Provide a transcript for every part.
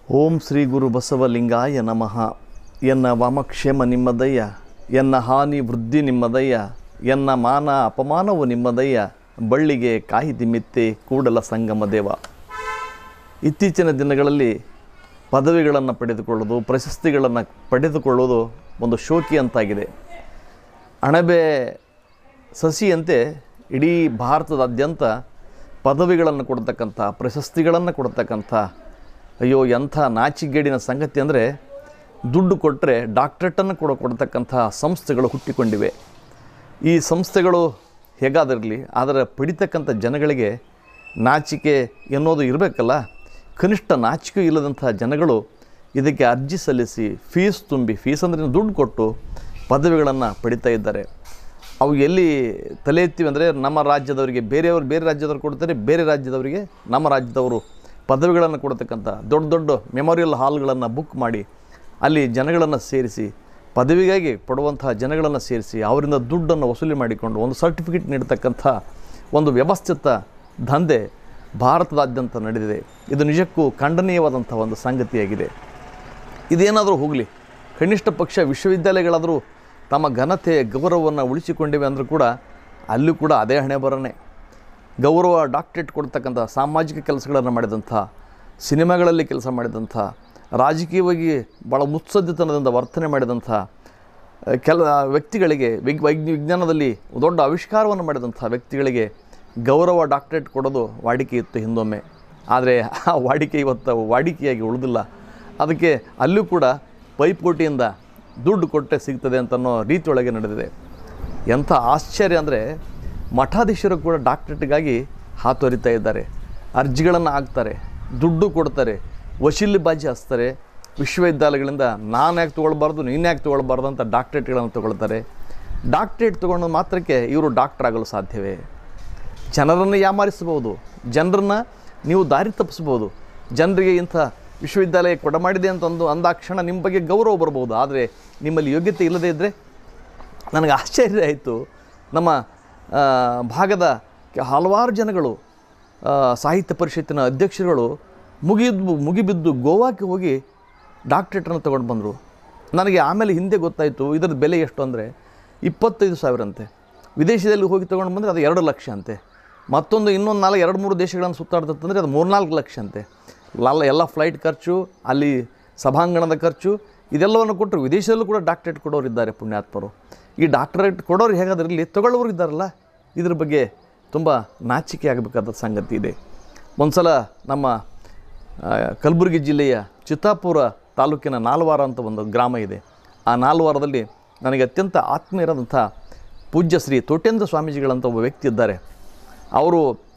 ಓಂ ಶ್ರೀ ಗುರು ಬಸವಲಿಂಗಾಯ ನಮಃ ಎನ್ನ ವಾಮಕ್ಷೇಮ ನಿಮ್ಮದಯ್ಯ ಎನ್ನ ಹಾನಿ ವೃದ್ಧಿ ನಿಮ್ಮದಯ್ಯ ಎನ್ನ ಮಾನ ಅಪಮಾನವು ನಿಮ್ಮದಯ್ಯ ಬಳ್ಳಿಗೆ ಕಾಯಿ ದಿಮಿತ್ತೆ ಕೂಡಲ ಸಂಗಮ ದೇವ ಇತ್ತೀಚಿನ ದಿನಗಳಲ್ಲಿ ಪದವಿಗಳನ್ನು ಪಡೆದುಕೊಳ್ಳೋದು ಪ್ರಶಸ್ತಿಗಳನ್ನು ಪಡೆದುಕೊಳ್ಳೋದು ಒಂದು ಶೋಕಿ ಅಂತಾಗಿದೆ ಅಣಬೆ ಸಸಿಯಂತೆ ಇಡೀ ಭಾರತದಾದ್ಯಂತ ಪದವಿಗಳನ್ನು ಕೊಡ್ತಕ್ಕಂಥ ಪ್ರಶಸ್ತಿಗಳನ್ನು ಕೊಡ್ತಕ್ಕಂಥ ಅಯ್ಯೋ ಎಂಥ ನಾಚಿಗೇಡಿನ ಸಂಗತಿ ಅಂದರೆ ದುಡ್ಡು ಕೊಟ್ಟರೆ ಡಾಕ್ಟ್ರೇಟನ್ನು ಕೂಡ ಕೊಡ್ತಕ್ಕಂಥ ಸಂಸ್ಥೆಗಳು ಹುಟ್ಟಿಕೊಂಡಿವೆ ಈ ಸಂಸ್ಥೆಗಳು ಹೇಗಾದಿರಲಿ ಆದರೆ ಪಡಿತಕ್ಕಂಥ ಜನಗಳಿಗೆ ನಾಚಿಕೆ ಎನ್ನೋದು ಇರಬೇಕಲ್ಲ ಕನಿಷ್ಠ ನಾಚಿಕೆ ಇಲ್ಲದಂಥ ಜನಗಳು ಇದಕ್ಕೆ ಅರ್ಜಿ ಸಲ್ಲಿಸಿ ಫೀಸ್ ತುಂಬಿ ಫೀಸ್ ಅಂದರೆ ದುಡ್ಡು ಕೊಟ್ಟು ಪದವಿಗಳನ್ನು ಪಡಿತಾ ಇದ್ದಾರೆ ಅವು ಎಲ್ಲಿ ತಲೆ ಎತ್ತೀವಿ ಅಂದರೆ ನಮ್ಮ ರಾಜ್ಯದವರಿಗೆ ಬೇರೆಯವರು ಬೇರೆ ರಾಜ್ಯದವ್ರು ಕೊಡ್ತಾರೆ ಬೇರೆ ರಾಜ್ಯದವರಿಗೆ ನಮ್ಮ ರಾಜ್ಯದವರು ಪದವಿಗಳನ್ನು ಕೊಡ್ತಕ್ಕಂಥ ದೊಡ್ಡ ದೊಡ್ಡ ಮೆಮೋರಿಯಲ್ ಹಾಲ್ಗಳನ್ನು ಬುಕ್ ಮಾಡಿ ಅಲ್ಲಿ ಜನಗಳನ್ನು ಸೇರಿಸಿ ಪದವಿಗಾಗಿ ಪಡುವಂತಹ ಜನಗಳನ್ನು ಸೇರಿಸಿ ಅವರಿಂದ ದುಡ್ಡನ್ನು ವಸೂಲಿ ಮಾಡಿಕೊಂಡು ಒಂದು ಸರ್ಟಿಫಿಕೇಟ್ ನೀಡತಕ್ಕಂಥ ಒಂದು ವ್ಯವಸ್ಥಿತ ದಂಧೆ ಭಾರತದಾದ್ಯಂತ ನಡೆದಿದೆ ಇದು ನಿಜಕ್ಕೂ ಖಂಡನೀಯವಾದಂಥ ಒಂದು ಸಂಗತಿಯಾಗಿದೆ ಇದೇನಾದರೂ ಹೋಗಲಿ ಕನಿಷ್ಠ ಪಕ್ಷ ವಿಶ್ವವಿದ್ಯಾಲಯಗಳಾದರೂ ತಮ್ಮ ಘನತೆ ಗೌರವವನ್ನು ಉಳಿಸಿಕೊಂಡಿವೆ ಅಂದರೂ ಕೂಡ ಅಲ್ಲೂ ಕೂಡ ಅದೇ ಹಣೆ ಬರನೇ ಗೌರವ ಡಾಕ್ಟ್ರೇಟ್ ಕೊಡ್ತಕ್ಕಂಥ ಸಾಮಾಜಿಕ ಕೆಲಸಗಳನ್ನು ಮಾಡಿದಂಥ ಸಿನಿಮಾಗಳಲ್ಲಿ ಕೆಲಸ ಮಾಡಿದಂಥ ರಾಜಕೀಯವಾಗಿ ಭಾಳ ಮುತ್ಸದ್ದಿತನದಿಂದ ವರ್ತನೆ ಮಾಡಿದಂಥ ಅಹ್, ಕೆಲ ವ್ಯಕ್ತಿಗಳಿಗೆ ವಿಗ್ ವೈಜ್ಞ ವಿಜ್ಞಾನದಲ್ಲಿ ದೊಡ್ಡ ಆವಿಷ್ಕಾರವನ್ನು ಮಾಡಿದಂಥ ವ್ಯಕ್ತಿಗಳಿಗೆ ಗೌರವ ಡಾಕ್ಟ್ರೇಟ್ ಕೊಡೋದು ವಾಡಿಕೆ ಇತ್ತು ಹಿಂದೊಮ್ಮೆ ಆದರೆ ಆ ವಾಡಿಕೆ ಇವತ್ತು ವಾಡಿಕೆಯಾಗಿ ಉಳಿದಿಲ್ಲ ಅದಕ್ಕೆ ಅಲ್ಲೂ ಕೂಡ ಪೈಪೋಟಿಯಿಂದ ದುಡ್ಡು ಕೊಟ್ಟರೆ ಸಿಗ್ತದೆ ಅಂತನ್ನೋ ರೀತಿಯೊಳಗೆ ನಡೆದಿದೆ ಎಂಥ ಆಶ್ಚರ್ಯ ಅಂದರೆ ಮಠಾಧೀಶರು ಕೂಡ ಡಾಕ್ಟ್ರೇಟ್ಗಾಗಿ ಹಾತೊರಿತಾ ಇದ್ದಾರೆ ಅರ್ಜಿಗಳನ್ನು ಹಾಕ್ತಾರೆ ದುಡ್ಡು ಕೊಡ್ತಾರೆ ವಶೀಲಿ ಬಾಜಿ ಹಚ್ತಾರೆ ವಿಶ್ವವಿದ್ಯಾಲಯಗಳಿಂದ ನಾನು ಯಾಕೆ ತೊಗೊಳ್ಬಾರ್ದು ನೀನು ಯಾಕೆ ತೊಗೊಳ್ಬಾರ್ದು ಅಂತ ಡಾಕ್ಟ್ರೇಟ್ಗಳನ್ನು ತೊಗೊಳ್ತಾರೆ ಡಾಕ್ಟ್ರೇಟ್ ತೊಗೊಂಡ ಮಾತ್ರಕ್ಕೆ ಇವರು ಡಾಕ್ಟ್ರ್ ಆಗಲು ಸಾಧ್ಯವೇ ಜನರನ್ನು ಯಾಮಾರಿಸಬಹುದು ಜನರನ್ನು ನೀವು ದಾರಿ ತಪ್ಪಿಸ್ಬೋದು ಜನರಿಗೆ ಇಂಥ ವಿಶ್ವವಿದ್ಯಾಲಯ ಕೊಡಮಾಡಿದೆ ಅಂತಂದು ಅಂದಾಕ್ಷಣ ನಿಮ್ಮ ಬಗ್ಗೆ ಗೌರವ ಬರ್ಬೋದು ಆದರೆ ನಿಮ್ಮಲ್ಲಿ ಯೋಗ್ಯತೆ ಇಲ್ಲದೇ ಇದ್ದರೆ ನನಗೆ ಆಶ್ಚರ್ಯ ಆಯಿತು ನಮ್ಮ ಆ, ಭಾಗದ ಕೆ- ಹಲವಾರು ಜನಗಳು ಆ, ಸಾಹಿತ್ಯ ಪರಿಷತ್ತಿನ ಅಧ್ಯಕ್ಷರುಗಳು ಮುಗಿದು ಮುಗಿಬಿದ್ದು ಗೋವಾಕ್ಕೆ ಹೋಗಿ ಡಾಕ್ಟ್ರೇಟನ್ನು ತೊಗೊಂಡು ಬಂದರು ನನಗೆ ಆಮೇಲೆ ಹಿಂದೆ ಗೊತ್ತಾಯಿತು ಇದರ ಬೆಲೆ ಎಷ್ಟು ಅಂದರೆ ಇಪ್ಪತ್ತೈದು ಸಾವಿರ ಅಂತೆ ವಿದೇಶದಲ್ಲಿ ಹೋಗಿ ತೊಗೊಂಡು ಬಂದರೆ ಅದು ಎರಡು ಲಕ್ಷ ಅಂತೆ ಮತ್ತೊಂದು ಇನ್ನೊಂದು ನಾಲ್ಕು ಎರಡು ಮೂರು ದೇಶಗಳನ್ನು ಸುತ್ತಾಡ್ತಂದರೆ ಅದು ಮೂರ್ನಾಲ್ಕು ಲಕ್ಷ ಅಂತೆ ಲಾಲ ಎಲ್ಲ ಫ್ಲೈಟ್ ಖರ್ಚು ಅಲ್ಲಿ ಸಭಾಂಗಣದ ಖರ್ಚು ಇದೆಲ್ಲವನ್ನು ಕೊಟ್ಟರು ವಿದೇಶದಲ್ಲೂ ಕೂಡ ಡಾಕ್ಟ್ರೇಟ್ ಕೊಡೋರು ಇದ್ದಾರೆ ಪುಣ್ಯಾತ್ಮರು ಈ ಡಾಕ್ಟ್ರೇಟ್ ಕೊಡೋರು ಹೇಗಾದ್ರಲ್ಲಿ ತಗೊಳ್ಳೋರು ಇದ್ದಾರಲ್ಲ ಇದ್ರ ಬಗ್ಗೆ ತುಂಬ ನಾಚಿಕೆ ಆಗಬೇಕಾದ ಸಂಗತಿ ಇದೆ ಒಂದು ಸಲ ನಮ್ಮ ಆ, ಕಲಬುರಗಿ ಜಿಲ್ಲೆಯ ಚಿತ್ತಾಪುರ ತಾಲೂಕಿನ ನಾಲ್ವಾರ ಅಂತ ಒಂದು ಗ್ರಾಮ ಇದೆ ಆ ನಾಲ್ವಾರದಲ್ಲಿ ನನಗೆ ಅತ್ಯಂತ ಆತ್ಮೀಯರಾದಂಥ ಪೂಜ್ಯ ಶ್ರೀ ತೋಟೇಂದ್ರ ಸ್ವಾಮೀಜಿಗಳಂತ ಒಬ್ಬ ವ್ಯಕ್ತಿ ಇದ್ದಾರೆ ಅವರು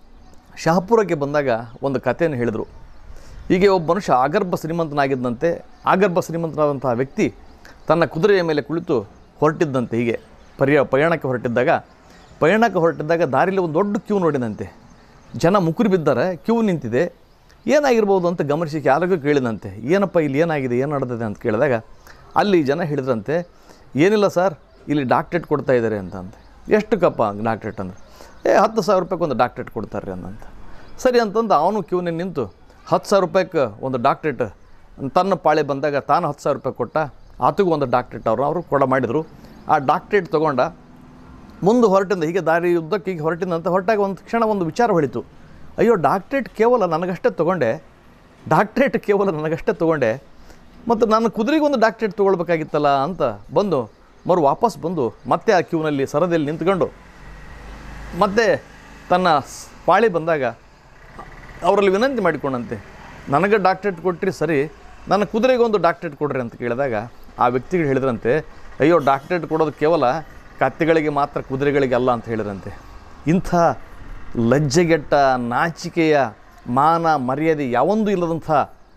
ಶಹಪುರಕ್ಕೆ ಬಂದಾಗ ಒಂದು ಕಥೆಯನ್ನು ಹೇಳಿದರು ಹೀಗೆ ಒಬ್ಬ ಮನುಷ್ಯ ಆಗರ್ಭ ಶ್ರೀಮಂತನಾಗಿದ್ದಂತೆ ಆಗರ್ಭ ಶ್ರೀಮಂತನಾದಂತಹ ವ್ಯಕ್ತಿ ತನ್ನ ಕುದುರೆಯ ಮೇಲೆ ಕುಳಿತು ಹೊರಟಿದ್ದಂತೆ ಹೀಗೆ ಪರ್ಯ ಪಯಣಕ್ಕೆ ಹೊರಟಿದ್ದಾಗ ಪಯಣಕ್ಕೆ ಹೊರಟಿದ್ದಾಗ ದಾರಿಲಿ ಒಂದು ದೊಡ್ಡ ಕ್ಯೂ ನೋಡಿದಂತೆ ಜನ ಮುಕುರು ಬಿದ್ದಾರೆ ಕ್ಯೂ ನಿಂತಿದೆ ಏನಾಗಿರ್ಬೋದು ಅಂತ ಗಮನಿಸಿ ಯಾರಿಗೂ ಕೇಳಿದಂತೆ ಏನಪ್ಪ ಇಲ್ಲಿ ಏನಾಗಿದೆ ಏನು ನಡೆದಿದೆ ಅಂತ ಕೇಳಿದಾಗ ಅಲ್ಲಿ ಜನ ಹೇಳಿದ್ರಂತೆ ಏನಿಲ್ಲ ಸರ್ ಇಲ್ಲಿ ಡಾಕ್ಟ್ರೇಟ್ ಕೊಡ್ತಾ ಇದ್ದಾರೆ ಅಂತ ಅಂತೆ ಎಷ್ಟು ಕಪ್ಪ ಡಾಕ್ಟ್ರೇಟ್ ಅಂದ್ರೆ ಏ ಹತ್ತು ಸಾವಿರ ರೂಪಾಯಿಗೆ ಒಂದು ಡಾಕ್ಟ್ರೇಟ್ ಕೊಡ್ತಾರೆ ಅಂದಂತ ಸರಿ ಅಂತಂದು ಅವನು ಕ್ಯೂನಲ್ಲಿ ನಿಂತು ಹತ್ತು ಸಾವಿರ ರೂಪಾಯಿಗೆ ಒಂದು ಡಾಕ್ಟ್ರೇಟ್ ತನ್ನ ಪಾಳೆ ಬಂದಾಗ ತಾನು ಹತ್ತು ಸಾವಿರ ರೂಪಾಯಿ ಕೊಟ್ಟ ಆತಗೂ ಒಂದು ಡಾಕ್ಟ್ರೇಟ್ ಅವರು ಅವರು ಕೊಡ ಮಾಡಿದರು ಆ ಡಾಕ್ಟ್ರೇಟ್ ತೊಗೊಂಡ ಮುಂದೆ ಹೊರಟಿಂದ ಹೀಗೆ ದಾರಿ ಉದ್ದಕ್ಕೆ ಹೀಗೆ ಹೊರಟಿಂದಂತ ಹೊರಟಾಗ ಒಂದು ಕ್ಷಣ ಒಂದು ವಿಚಾರ ಹೊಳಿತು ಅಯ್ಯೋ ಡಾಕ್ಟ್ರೇಟ್ ಕೇವಲ ನನಗಷ್ಟೇ ತೊಗೊಂಡೆ ಡಾಕ್ಟ್ರೇಟ್ ಕೇವಲ ನನಗಷ್ಟೇ ತೊಗೊಂಡೆ ಮತ್ತು ನಾನು ಕುದುರೆಗೆ ಒಂದು ಡಾಕ್ಟ್ರೇಟ್ ತೊಗೊಳ್ಬೇಕಾಗಿತ್ತಲ್ಲ ಅಂತ ಬಂದು ಮರು ವಾಪಸ್ ಬಂದು ಮತ್ತೆ ಆ ಕ್ಯೂನಲ್ಲಿ ಸರದಿಯಲ್ಲಿ ನಿಂತ್ಕೊಂಡು ಮತ್ತೆ ತನ್ನ ಸ್- ಪಾಳಿ ಬಂದಾಗ ಅವರಲ್ಲಿ ವಿನಂತಿ ಮಾಡಿಕೊಂಡಂತೆ ನನಗೆ ಡಾಕ್ಟ್ರೇಟ್ ಕೊಟ್ಟರೆ ಸರಿ ನನ್ನ ಕುದುರೆಗೆ ಒಂದು ಡಾಕ್ಟ್ರೇಟ್ ಕೊಡ್ರಿ ಅಂತ ಕೇಳಿದಾಗ ಆ ವ್ಯಕ್ತಿಗಳು ಹೇಳಿದ್ರಂತೆ ಅಯ್ಯೋ ಡಾಕ್ಟ್ರೇಟ್ ಕೊಡೋದು ಕೇವಲ ಕತ್ತೆಗಳಿಗೆ ಮಾತ್ರ ಕುದುರೆಗಳಿಗೆ ಅಲ್ಲ ಅಂತ ಹೇಳಿದ್ರಂತೆ ಇಂಥ ಲಜ್ಜೆಗೆಟ್ಟ ನಾಚಿಕೆಯ ಮಾನ ಮರ್ಯಾದೆ ಯಾವೊಂದು ಇಲ್ಲದಂಥ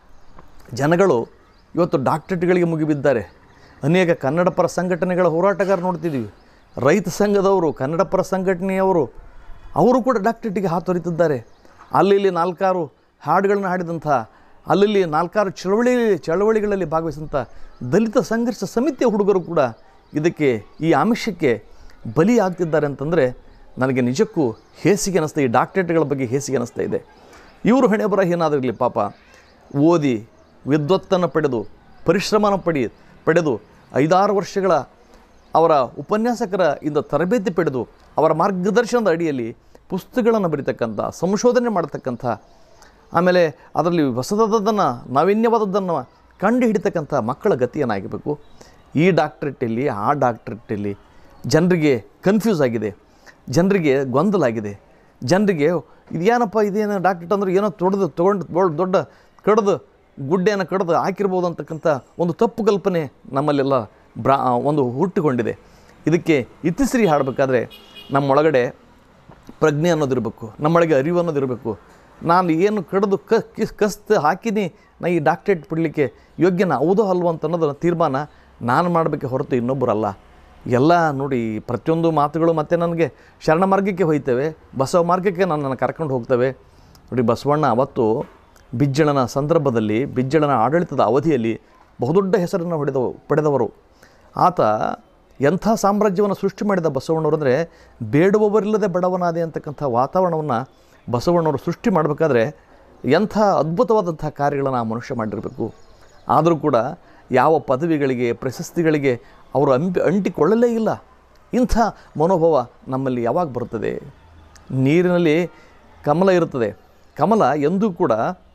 ಜನಗಳು ಇವತ್ತು ಡಾಕ್ಟ್ರೇಟ್ಗಳಿಗೆ ಮುಗಿಬಿದ್ದಾರೆ ಅನೇಕ ಕನ್ನಡ ಪರ ಸಂಘಟನೆಗಳ ಹೋರಾಟಗಾರ ನೋಡ್ತಿದ್ದೀವಿ ರೈತ ಸಂಘದವರು ಕನ್ನಡ ಪರ ಸಂಘಟನೆಯವರು ಅವರು ಕೂಡ ಡಾಕ್ಟ್ರೇಟಿಗೆ ಹಾತೊರಿತಿದ್ದಾರೆ ಅಲ್ಲಿ ಇಲ್ಲಿ ನಾಲ್ಕಾರು ಹಾಡುಗಳನ್ನ ಹಾಡಿದಂಥ ಅಲ್ಲಿ ನಾಲ್ಕಾರು ಚಳವಳಿ ಚಳವಳಿಗಳಲ್ಲಿ ಭಾಗವಹಿಸಿದಂಥ ದಲಿತ ಸಂಘರ್ಷ ಸಮಿತಿಯ ಹುಡುಗರು ಕೂಡ ಇದಕ್ಕೆ ಈ ಆಮಿಷಕ್ಕೆ ಬಲಿ ಆಗ್ತಿದ್ದಾರೆ ಅಂತಂದರೆ ನನಗೆ ನಿಜಕ್ಕೂ ಹೇಸಿಗೆ ಅನ್ನಿಸ್ತಾ ಈ ಡಾಕ್ಟ್ರೇಟ್ಗಳ ಬಗ್ಗೆ ಹೇಸಿಗೆ ಅನ್ನಿಸ್ತಾ ಇದೆ ಇವರು ಹಣೆ ಬರ ಏನಾದಿರಲಿ ಪಾಪ ಓದಿ ವಿದ್ವತ್ತನ್ನು ಪಡೆದು ಪರಿಶ್ರಮನ ಪಡಿ ಪಡೆದು ಐದಾರು ವರ್ಷಗಳ ಅವರ ಉಪನ್ಯಾಸಕರ ಇಂದ ತರಬೇತಿ ಪಡೆದು ಅವರ ಮಾರ್ಗದರ್ಶನದ ಅಡಿಯಲ್ಲಿ ಪುಸ್ತಕಗಳನ್ನು ಬರೀತಕ್ಕಂಥ ಸಂಶೋಧನೆ ಮಾಡತಕ್ಕಂಥ ಆಮೇಲೆ ಅದರಲ್ಲಿ ಹೊಸದಾದದ್ದನ್ನು ನಾವೀನ್ಯವಾದದ್ದನ್ನು ಕಂಡು ಹಿಡಿತಕ್ಕಂಥ ಮಕ್ಕಳ ಗತಿ ಏನಾಗಬೇಕು ಈ ಡಾಕ್ಟ್ರೇಟಲ್ಲಿ ಆ ಡಾಕ್ಟ್ರೇಟಲ್ಲಿ ಜನರಿಗೆ ಕನ್ಫ್ಯೂಸ್ ಆಗಿದೆ ಜನರಿಗೆ ಗೊಂದಲ ಆಗಿದೆ ಜನರಿಗೆ ಇದೇನಪ್ಪ ಇದೇನು ಡಾಕ್ಟ್ರೇಟ್ ಅಂದ್ರೆ ಏನೋ ತೊಡೆದು ತೊಗೊಂಡು ದೊಡ್ಡ ದೊಡ್ಡ ಕಡ್ದು ಗುಡ್ಡೆಯನ್ನು ಕಡ್ದು ಹಾಕಿರ್ಬೋದು ಅಂತಕ್ಕಂಥ ಒಂದು ತಪ್ಪು ಕಲ್ಪನೆ ನಮ್ಮಲ್ಲೆಲ್ಲ ಬ್ರಾ ಒಂದು ಹುಟ್ಟಿಕೊಂಡಿದೆ ಇದಕ್ಕೆ ಇತಿಶ್ರೀ ಹಾಡಬೇಕಾದ್ರೆ ನಮ್ಮೊಳಗಡೆ ಪ್ರಜ್ಞೆ ಅನ್ನೋದಿರಬೇಕು ನಮ್ಮೊಳಗೆ ಅರಿವು ಅನ್ನೋದಿರಬೇಕು ನಾನು ಏನು ಕಡಿದು ಕ ಕಿಸ್ ಕಸ್ತು ಹಾಕಿನಿ ನಾ ಈ ಡಾಕ್ಟ್ರೇಟ್ ಬಿಡಲಿಕ್ಕೆ ಯೋಗ್ಯನ ಹೌದೋ ಅಲ್ವೋ ಅಂತ ಅನ್ನೋದನ್ನ ತೀರ್ಮಾನ ನಾನು ಮಾಡಬೇಕೆ ಹೊರತು ಇನ್ನೊಬ್ಬರಲ್ಲ ಎಲ್ಲ ನೋಡಿ ಪ್ರತಿಯೊಂದು ಮಾತುಗಳು ಮತ್ತೆ ನನಗೆ ಶರಣ ಮಾರ್ಗಕ್ಕೆ ಹೋಯ್ತವೆ ಬಸವ ಮಾರ್ಗಕ್ಕೆ ನನ್ನನ್ನು ಕರ್ಕೊಂಡು ಹೋಗ್ತವೆ ನೋಡಿ ಬಸವಣ್ಣ ಅವತ್ತು ಬಿಜ್ಜಳನ ಸಂದರ್ಭದಲ್ಲಿ ಬಿಜ್ಜಳನ ಆಡಳಿತದ ಅವಧಿಯಲ್ಲಿ ಬಹುದೊಡ್ಡ ಹೆಸರನ್ನು ಹೊಡೆದವ ಪಡೆದವರು ಆತ ಎಂಥ ಸಾಮ್ರಾಜ್ಯವನ್ನು ಸೃಷ್ಟಿ ಮಾಡಿದ ಬಸವಣ್ಣವರು ಅಂದರೆ ಬೇಡುವವರಿಲ್ಲದೆ ಬಡವನಾದೆ ಅಂತಕ್ಕಂಥ ವಾತಾವರಣವನ್ನು ಬಸವಣ್ಣವರು ಸೃಷ್ಟಿ ಮಾಡಬೇಕಾದ್ರೆ ಎಂಥ ಅದ್ಭುತವಾದಂಥ ಕಾರ್ಯಗಳನ್ನು ಆ ಮನುಷ್ಯ ಮಾಡಿರಬೇಕು ಆದರೂ ಕೂಡ ಯಾವ ಪದವಿಗಳಿಗೆ ಪ್ರಶಸ್ತಿಗಳಿಗೆ ಅವರು ಅಂಪಿ ಅಂಟಿಕೊಳ್ಳಲೇ ಇಲ್ಲ ಇಂಥ ಮನೋಭಾವ ನಮ್ಮಲ್ಲಿ ಯಾವಾಗ ಬರುತ್ತದೆ ನೀರಿನಲ್ಲಿ ಕಮಲ ಇರುತ್ತದೆ ಕಮಲ ಎಂದೂ ಕೂಡ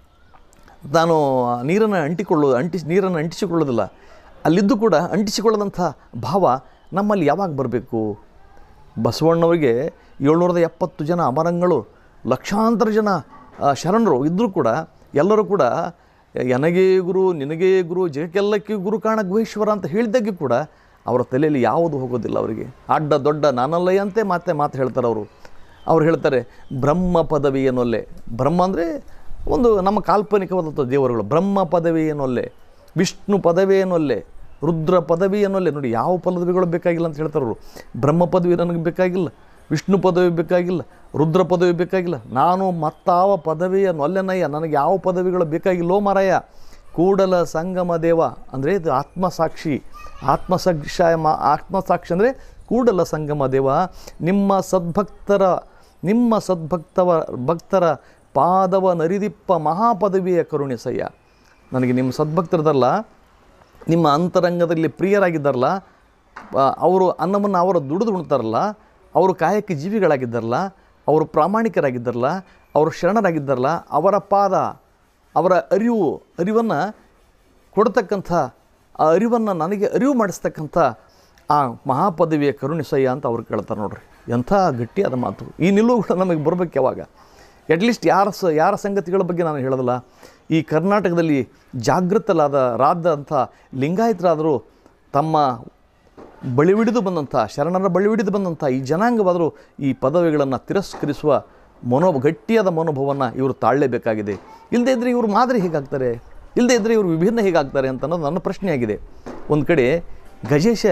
ತಾನು ನೀರನ್ನು ಅಂಟಿಕೊಳ್ಳೋದು ಅಂಟಿಸಿ ನೀರನ್ನು ಅಂಟಿಸಿಕೊಳ್ಳೋದಿಲ್ಲ ಅಲ್ಲಿದ್ದು ಕೂಡ ಅಂಟಿಸಿಕೊಳ್ಳದಂಥ ಭಾವ ನಮ್ಮಲ್ಲಿ ಯಾವಾಗ ಬರಬೇಕು ಬಸವಣ್ಣವರಿಗೆ ಏಳ್ನೂರದ ಎಪ್ಪತ್ತು ಜನ ಅಮರಂಗಳು ಲಕ್ಷಾಂತರ ಜನ ಆ, ಶರಣರು ಇದ್ದರೂ ಕೂಡ ಎಲ್ಲರೂ ಕೂಡ ನನಗೇ ಗುರು ನಿನಗೇ ಗುರು ಜಗಕ್ಕೆಲ್ಲಕ್ಕೆ ಗುರು ಕಾಣ ಗುಹೇಶ್ವರ ಅಂತ ಹೇಳಿದಾಗೆ ಕೂಡ ಅವರ ತಲೆಯಲ್ಲಿ ಯಾವುದು ಹೋಗೋದಿಲ್ಲ ಅವರಿಗೆ ಅಡ್ಡ ದೊಡ್ಡ ನಾನಲ್ಲಯ್ಯ ಅಂತೆ ಮತ್ತೆ ಮಾತು ಹೇಳ್ತಾರೆ ಅವರು ಅವ್ರು ಹೇಳ್ತಾರೆ ಬ್ರಹ್ಮ ಪದವಿ ಏನೊಲ್ಲೆ ಬ್ರಹ್ಮ ಅಂದರೆ ಒಂದು ನಮ್ಮ ಕಾಲ್ಪನಿಕವಾದಂಥ ದೇವರುಗಳು ಬ್ರಹ್ಮ ಪದವಿ ಏನೊಲ್ಲೆ ವಿಷ್ಣು ಪದವಿ ಏನೊಲ್ಲೆ ರುದ್ರ ಪದವಿ ಏನೊಲ್ಲೆ ನೋಡಿ ಯಾವ ಪದವಿಗಳು ಬೇಕಾಗಿಲ್ಲ ಅಂತ ಹೇಳ್ತಾರೆ ಅವರು ಬ್ರಹ್ಮ ಪದವಿ ನನಗೆ ಬೇಕಾಗಿಲ್ಲ ವಿಷ್ಣು ಪದವಿ ಬೇಕಾಗಿಲ್ಲ ರುದ್ರ ಪದವಿ ಬೇಕಾಗಿಲ್ಲ ನಾನು ಮತ್ತಾವ ಪದವಿಯ ನೊಲ್ಲೆನಯ್ಯ ನನಗೆ ಯಾವ ಪದವಿಗಳು ಬೇಕಾಗಿಲ್ಲೋ ಮಾರಾಯ ಕೂಡಲ ಸಂಗಮ ದೇವ ಅಂದರೆ ಇದು ಆತ್ಮಸಾಕ್ಷಿ ಆತ್ಮಸಾಕ್ಷ ಮ- ಆತ್ಮಸಾಕ್ಷಿ ಅಂದರೆ ಕೂಡಲ ಸಂಗಮ ದೇವ ನಿಮ್ಮ ಸದ್ಭಕ್ತರ ನಿಮ್ಮ ಸದ್ಭಕ್ತವ ಭಕ್ತರ ಪಾದವ ನರಿದಿಪ್ಪ ಮಹಾಪದವಿಯ ಕರುಣಿಸಯ್ಯ ನನಗೆ ನಿಮ್ಮ ಸದ್ಭಕ್ತರದಲ್ಲ ನಿಮ್ಮ ಅಂತರಂಗದಲ್ಲಿ ಪ್ರಿಯರಾಗಿದ್ದಾರಲ್ಲ ಆ, ಅವರು ಅನ್ನವನ್ನು ಅವರು ದುಡಿದು ಉಣ್ತಾರಲ್ಲ ಅವರು ಕಾಯಕ್ಕೆ ಜೀವಿಗಳಾಗಿದ್ದಾರಲ್ಲ ಅವರು ಪ್ರಾಮಾಣಿಕರಾಗಿದ್ದಾರಲ್ಲ ಅವರು ಶರಣರಾಗಿದ್ದಾರಲ್ಲ ಅವರ ಪಾದ ಅವರ ಅರಿವು ಅರಿವನ್ನು ಕೊಡ್ತಕ್ಕಂಥ ಆ ಅರಿವನ್ನು ನನಗೆ ಅರಿವು ಮಾಡಿಸ್ತಕ್ಕಂಥ ಆ ಮಹಾಪದವಿಯ ಕರುಣಿಸಯ್ಯ ಅಂತ ಅವ್ರು ಕೇಳ್ತಾರೆ ನೋಡ್ರಿ ಎಂಥ ಗಟ್ಟಿಯಾದ ಮಾತು ಈ ನಿಲುವುಗಳು ನಮಗೆ ಬರಬೇಕು ಯಾವಾಗ ಅಟ್ಲೀಸ್ಟ್ ಯಾರ ಸ ಯಾರ ಸಂಗತಿಗಳ ಬಗ್ಗೆ ನಾನು ಹೇಳೋದಿಲ್ಲ ಈ ಕರ್ನಾಟಕದಲ್ಲಿ ಜಾಗೃತಲಾದ ರಾದಂಥ ಲಿಂಗಾಯತರಾದರೂ ತಮ್ಮ ಬಳಿವಿಡಿದು ಬಂದಂಥ ಶರಣರ ಬಳಿವಿಡಿದು ಬಂದಂಥ ಈ ಜನಾಂಗವಾದರೂ ಈ ಪದವಿಗಳನ್ನು ತಿರಸ್ಕರಿಸುವ ಮನೋ ಗಟ್ಟಿಯಾದ ಮನೋಭಾವವನ್ನು ಇವರು ತಾಳಲೇಬೇಕಾಗಿದೆ ಇಲ್ಲದೇ ಇದ್ದರೆ ಇವರು ಮಾದರಿ ಹೇಗಾಗ್ತಾರೆ ಇಲ್ಲದೇ ಇದ್ದರೆ ಇವರು ವಿಭಿನ್ನ ಹೇಗಾಗ್ತಾರೆ ಅಂತ ಅನ್ನೋದು ನನ್ನ ಪ್ರಶ್ನೆಯಾಗಿದೆ ಒಂದು ಕಡೆ ಗಜೇಶ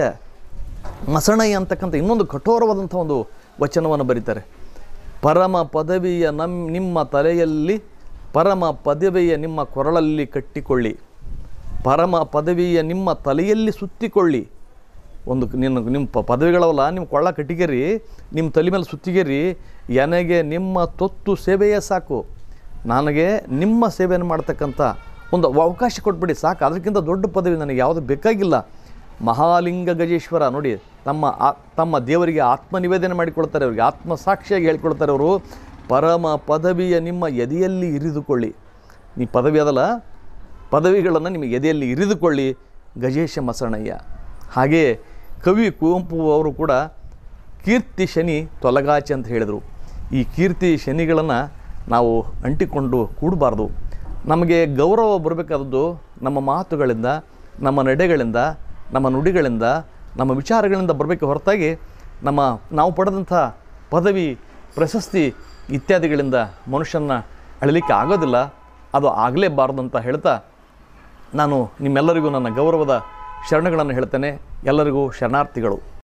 ಮಸಣಯ್ಯ ಅಂತಕ್ಕಂಥ ಇನ್ನೊಂದು ಕಠೋರವಾದಂಥ ಒಂದು ವಚನವನ್ನು ಬರೀತಾರೆ ಪರಮ ಪದವಿಯ ನಮ್ ನಿಮ್ಮ ತಲೆಯಲ್ಲಿ ಪರಮ ಪದವಿಯ ನಿಮ್ಮ ಕೊರಳಲ್ಲಿ ಕಟ್ಟಿಕೊಳ್ಳಿ ಪರಮ ಪದವಿಯ ನಿಮ್ಮ ತಲೆಯಲ್ಲಿ ಸುತ್ತಿಕೊಳ್ಳಿ ಒಂದು ನಿನ್ನ ನಿಮ್ಮ ಪ ಪದವಿಗಳವಲ್ಲ ನಿಮ್ಮ ಕೊಳ್ಳ ಕಟ್ಟಿಗೆರಿ ನಿಮ್ಮ ತಲೆ ಮೇಲೆ ಸುತ್ತಿಗೆರಿ ನನಗೆ ನಿಮ್ಮ ತೊತ್ತು ಸೇವೆಯೇ ಸಾಕು ನನಗೆ ನಿಮ್ಮ ಸೇವೆಯನ್ನು ಮಾಡ್ತಕ್ಕಂಥ ಒಂದು ಅವಕಾಶ ಕೊಟ್ಬಿಡಿ ಸಾಕು ಅದಕ್ಕಿಂತ ದೊಡ್ಡ ಪದವಿ ನನಗೆ ಯಾವುದು ಬೇಕಾಗಿಲ್ಲ ಮಹಾಲಿಂಗ ಗಜೇಶ್ವರ ನೋಡಿ ತಮ್ಮ ಆ ತಮ್ಮ ದೇವರಿಗೆ ಆತ್ಮನಿವೇದನೆ ಮಾಡಿಕೊಳ್ತಾರೆ ಅವರಿಗೆ ಆತ್ಮಸಾಕ್ಷಿಯಾಗಿ ಹೇಳ್ಕೊಳ್ತಾರೆ ಅವರು ಪರಮ ಪದವಿಯ ನಿಮ್ಮ ಎದೆಯಲ್ಲಿ ಇರಿದುಕೊಳ್ಳಿ ನೀ ಪದವಿ ಅದಲ್ಲ ಪದವಿಗಳನ್ನು ನಿಮಗೆ ಎದೆಯಲ್ಲಿ ಇರಿದುಕೊಳ್ಳಿ ಗಜೇಶ ಮಸಣಯ್ಯ ಹಾಗೆಯೇ ಕವಿ ಕುವೆಂಪು ಅವರು ಕೂಡ ಕೀರ್ತಿ ಶನಿ ತೊಲಗಾಚೆ ಅಂತ ಹೇಳಿದರು ಈ ಕೀರ್ತಿ ಶನಿಗಳನ್ನು ನಾವು ಅಂಟಿಕೊಂಡು ಕೂಡಬಾರ್ದು ನಮಗೆ ಗೌರವ ಬರಬೇಕಾದದ್ದು ನಮ್ಮ ಮಾತುಗಳಿಂದ ನಮ್ಮ ನಡೆಗಳಿಂದ ನಮ್ಮ ನುಡಿಗಳಿಂದ ನಮ್ಮ ವಿಚಾರಗಳಿಂದ ಬರಬೇಕು ಹೊರತಾಗಿ ನಮ್ಮ ನಾವು ಪಡೆದಂಥ ಪದವಿ ಪ್ರಶಸ್ತಿ ಇತ್ಯಾದಿಗಳಿಂದ ಮನುಷ್ಯನ ಅಳಲಿಕ್ಕೆ ಆಗೋದಿಲ್ಲ ಅದು ಆಗಲೇಬಾರ್ದು ಅಂತ ಹೇಳ್ತಾ ನಾನು ನಿಮ್ಮೆಲ್ಲರಿಗೂ ನನ್ನ ಗೌರವದ ಶರಣಗಳನ್ನು ಹೇಳ್ತೇನೆ ಎಲ್ಲರಿಗೂ ಶರಣಾರ್ಥಿಗಳು